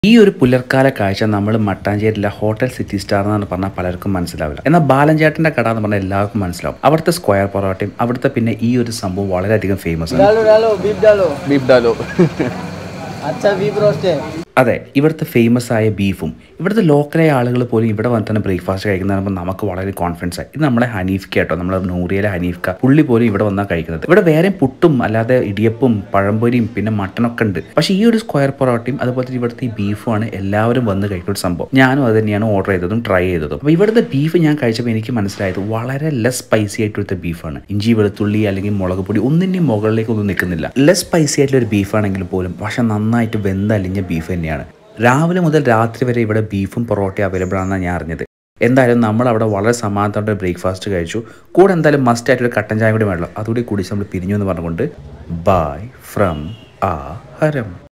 ഈ ഒരു പുലർക്കാല കാഴ്ച നമ്മൾ മട്ടാഞ്ചേരിയിലെ ഹോട്ടൽ സിറ്റി സ്റ്റാർ എന്ന് പറഞ്ഞാൽ പലർക്കും മനസ്സിലാവില്ല എന്നാൽ ബാലൻചേട്ടന്റെ കട എന്ന് പറഞ്ഞാൽ എല്ലാവർക്കും മനസ്സിലാവും അവിടുത്തെ സ്ക്വയർ പൊറോട്ടയും അവിടുത്തെ പിന്നെ ഈ ഒരു സംഭവം വളരെയധികം ഫേമസ് ആണ് डालो डालो बीफ डालो बीफ डालो अच्छा बीफ रोस्ट है അതെ ഇവിടുത്തെ ഫേമസ് ആയ ബീഫും ഇവിടുത്തെ ലോക്കലായ ആളുകൾ പോലും ഇവിടെ വന്നിട്ടാണ് ബ്രേക്ക്ഫാസ്റ്റ് കഴിക്കുന്നത് കാണുമ്പോൾ നമുക്ക് വളരെ കോൺഫിഡൻസ് ആയി ഇത് നമ്മളെ ഹനീഫ് കേട്ടോ നമ്മളെ നൂറിയിലെ ഹനീഫ്ക പുള്ളി പോലും ഇവിടെ വന്നാൽ കഴിക്കുന്നത് ഇവിടെ വേറെ പുട്ടും അല്ലാതെ ഇടിയപ്പും പഴംപൊരിയും പിന്നെ മട്ടനൊക്കെ ഉണ്ട് പക്ഷേ ഈ ഒരു സ്ക്വയർ പൊറോട്ടയും അതുപോലെ തന്നെ ഇവിടുത്തെ ഈ ബീഫുമാണ് എല്ലാവരും വന്ന് കഴിക്കുന്ന ഒരു സംഭവം ഞാനും അത് തന്നെയാണ് ഓർഡർ ചെയ്തതും ട്രൈ ചെയ്തതും അപ്പോൾ ഇവിടുത്തെ ബീഫ് ഞാൻ കഴിച്ചപ്പോൾ എനിക്ക് മനസ്സിലായത് വളരെ ലെസ് സ്പൈസി ആയിട്ടുള്ള ബീഫാണ് ഇഞ്ചി വെളുത്തുള്ളി അല്ലെങ്കിൽ മുളക് പൊടി ഒന്നിൻ്റെയും മുകളിലേക്ക് ഒന്നും നിൽക്കുന്നില്ല ലെസ് സ്പൈസി ആയിട്ടുള്ള ഒരു ബീഫാണെങ്കിൽ പോലും പക്ഷെ നന്നായിട്ട് വെന്തലിഞ്ഞ ബീഫ് തന്നെയാണ് രാവിലെ മുതൽ രാത്രി വരെ ഇവിടെ ബീഫും പൊറോട്ടയും അവൈലബിൾ ആണെന്നാണ് ഞാൻ അറിഞ്ഞത് എന്തായാലും നമ്മൾ അവിടെ വളരെ സമാധാനത്തോടെ ബ്രേക്ക്ഫാസ്റ്റ് കഴിച്ചു കൂടെ എന്തായാലും മസ്റ്റ് ആയിട്ടൊരു കട്ടൻ ചായ കൂടി വേണമല്ലോ അതുകൂടി കുടിച്ച് നമ്മൾ പിരിഞ്ഞു എന്ന് പറഞ്ഞുകൊണ്ട് ബൈ ഫ്രം ആ ഹരം